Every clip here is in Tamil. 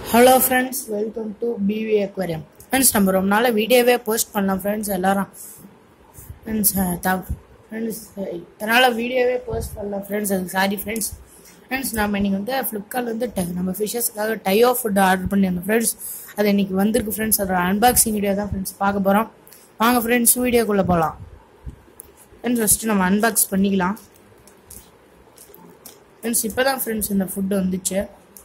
hello friends welcome to PV aquarium friends நம்ம ரொம்ப நாளாக வீடியோவே போஸ்ட் பண்ணலாம் ஃப்ரெண்ட்ஸ் எல்லாரும் ஃப்ரெண்ட்ஸ் ஃப்ரெண்ட்ஸ் இதனால் வீடியோவே போஸ்ட் பண்ணலாம் ஃப்ரெண்ட்ஸ் அது சாரி ஃப்ரெண்ட்ஸ் ஃப்ரெண்ட்ஸ் நம்ம இன்னைக்கு வந்து ஃப்ளிப்கார்ட்ல வந்து ட- நம்ம ஃபிஷஸ்க்காக டையோ ஃபுட் ஆர்டர் பண்ணியிருந்தோம் ஃப்ரெண்ட்ஸ் அது இன்னைக்கு வந்திருக்கு ஃப்ரெண்ட்ஸ் அதோட அன்பாக்சிங் வீடியோ தான் ஃப்ரெண்ட்ஸ் பார்க்க போகிறோம் வாங்க ஃப்ரெண்ட்ஸ் வீடியோக்குள்ளே போகலாம் ஃப்ரெண்ட்ஸ் ஃபஸ்ட்டு நம்ம அன்பாக்ஸ் பண்ணிக்கலாம் ஃப்ரெண்ட்ஸ் இப்போ தான் ஃப்ரெண்ட்ஸ் இந்த ஃபுட்டு வந்துச்சு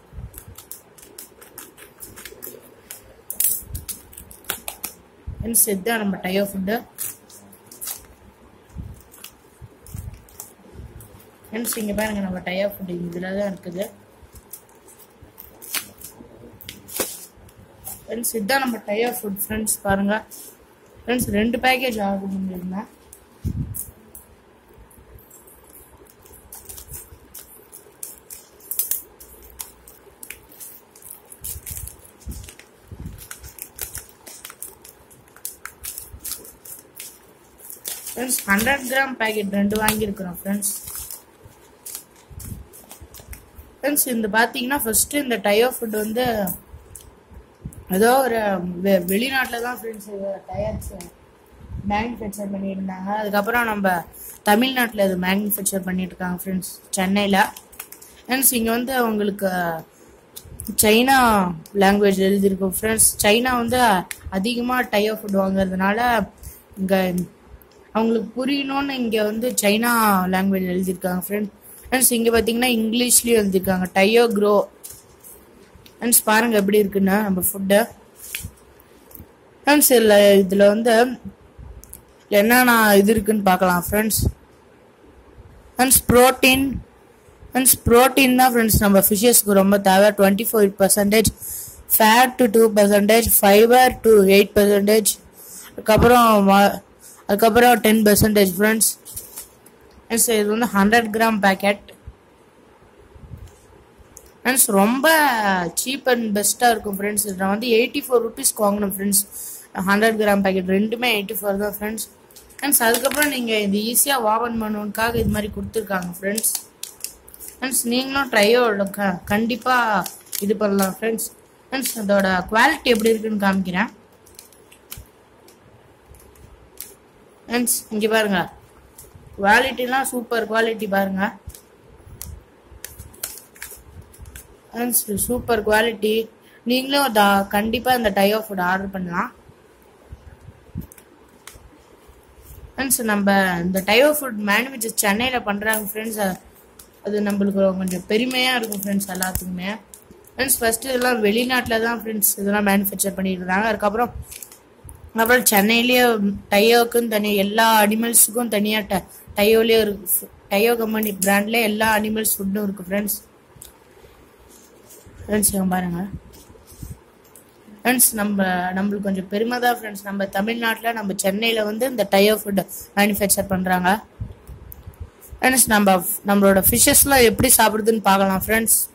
ஃப்ரெண்ட்ஸ் இதுதான் நம்ம டயோ ஃபுட்டு ஃப்ரெண்ட்ஸ் இங்கே பாருங்க நம்ம டயோ ஃபுட்டு இதில் தான் இருக்குது ஃப்ரெண்ட்ஸ் இதுதான் நம்ம டயோ ஃபுட் ஃப்ரெண்ட்ஸ் பாருங்க ஃப்ரெண்ட்ஸ் ரெண்டு பேக்கேஜ் ஆர்டர் பண்ணியிருந்தேன் ஃப்ரெண்ட்ஸ் ஹண்ட்ரட் கிராம் பேக்கெட் ரெண்டு வாங்கியிருக்கிறோம் ஃப்ரெண்ட்ஸ் ஃப்ரெண்ட்ஸ் இந்த பார்த்தீங்கன்னா ஃபர்ஸ்ட் இந்த டயோ ஃபுட் வந்து ஏதோ ஒரு வெ வெளிநாட்டில் தான் ஃப்ரெண்ட்ஸ் டயர்ஸ் மேனுஃபேக்சர் பண்ணியிருந்தாங்க அதுக்கப்புறம் நம்ம தமிழ்நாட்டில் இது மேனுஃபேக்சர் பண்ணிட்டு இருக்காங்க ஃப்ரெண்ட்ஸ் சென்னையில் ஃப்ரெண்ட்ஸ் இங்கே வந்து உங்களுக்கு சைனா லாங்குவேஜ் எழுதியிருக்கும் ஃப்ரெண்ட்ஸ் சைனா வந்து அதிகமாக டயோ ஃபுட் வாங்குறதுனால இங்கே அவங்களுக்கு புரியணும்னு இங்கே வந்து சைனா லாங்குவேஜ் எழுதியிருக்காங்க ஃப்ரெண்ட்ஸ் ஃப்ரெண்ட்ஸ் இங்கே பார்த்தீங்கன்னா இங்கிலீஷ்லேயும் எழுதியிருக்காங்க டயோ க்ரோ ஃப்ரெண்ட்ஸ் பாருங்க எப்படி இருக்குன்னு நம்ம ஃபுட்டு ஃப்ரெண்ட்ஸ் இதில் இதில் வந்து என்னென்ன இது இருக்குன்னு பார்க்கலாம் friends friends protein friends protein தான் ஃப்ரெண்ட்ஸ் நம்ம ஃபிஷஸ்க்கு ரொம்ப தேவை twenty four percentage fat to two percentage fibre to eight percentage அதுக்கப்புறம் வ- அதுக்கப்புறம் டென் பர்சன்டேஜ் ஃப்ரெண்ட்ஸ் ஃப்ரெண்ட்ஸ் இது வந்து ஹண்ட்ரட் கிராம் பேக்கெட் ஃப்ரெண்ட்ஸ் ரொம்ப சீப் அண்ட் பெஸ்ட்டாக இருக்கும் ஃப்ரெண்ட்ஸ் நான் வந்து எயிட்டி ஃபோர் ருபீஸ்க்கு வாங்கினேன் ஃப்ரெண்ட்ஸ் ஹண்ட்ரட் கிராம் பேக்கெட் ரெண்டுமே எயிட்டி ஃபோர் தான் ஃப்ரெண்ட்ஸ் ஃப்ரெண்ட்ஸ் அதுக்கப்புறம் நீங்கள் இது ஈஸியாக ஓபன் பண்ணணுக்காக இது மாதிரி கொடுத்துருக்காங்க ஃப்ரெண்ட்ஸ் ஃப்ரெண்ட்ஸ் நீங்களும் ட்ரையோட க கண்டிப்பாக இது பண்ணலாம் ஃப்ரெண்ட்ஸ் ஃப்ரெண்ட்ஸ் அதோட குவாலிட்டி எப்படி இருக்குன்னு காமிக்கிறேன் ஃப்ரெண்ட்ஸ் இங்கே பாருங்க குவாலிட்டிலாம் சூப்பர் குவாலிட்டி பாருங்க ஃப்ரெண்ட்ஸ் சூப்பர் குவாலிட்டி நீங்களும் த- கண்டிப்பா இந்த டயோ ஃபுட் ஆர்டர் பண்ணலாம் ஃப்ரெண்ட்ஸ் நம்ம இந்த டயோ ஃபுட் மேனுஃபேக்சர் சென்னையில் பண்ணுறாங்க ஃப்ரெண்ட்ஸ் அது நம்மளுக்கு கொஞ்சம் பெருமையாக இருக்கும் ஃப்ரெண்ட்ஸ் எல்லாத்துக்குமே ஃப்ரெண்ட்ஸ் ஃபர்ஸ்ட் இதெல்லாம் வெளிநாட்டில் தான் ஃப்ரெண்ட்ஸ் இதெல்லாம் மேனுஃபேக்சர் பண்ணிட்டு இருந்தாங்க அதுக்கப்புறம் அப்புறம் சென்னையிலேயே டயோக்குன்னு தனி எல்லா அனிமல்ஸுக்கும் தனியாக ட டயோலேயே இருக்கு டயோ கம்பெனி பிராண்ட்ல எல்லா அனிமல்ஸ் ஃபுட்டும் இருக்கு ஃப்ரெண்ட்ஸ் ஃப்ரெண்ட்ஸ் இங்க பாருங்க ஃப்ரெண்ட்ஸ் நம்ம நம்மளுக்கு கொஞ்சம் பெருமை தான் ஃப்ரெண்ட்ஸ் நம்ம தமிழ்நாட்டில் நம்ம சென்னையில் வந்து இந்த டயோ ஃபுட் மேனுஃபேக்சர் பண்ணுறாங்க ஃப்ரெண்ட்ஸ் நம்ம நம்மளோட ஃபிஷ்ஷஸ்லாம் எப்படி சாப்பிடுதுன்னு பார்க்கலாம் ஃப்ரெண்ட்ஸ்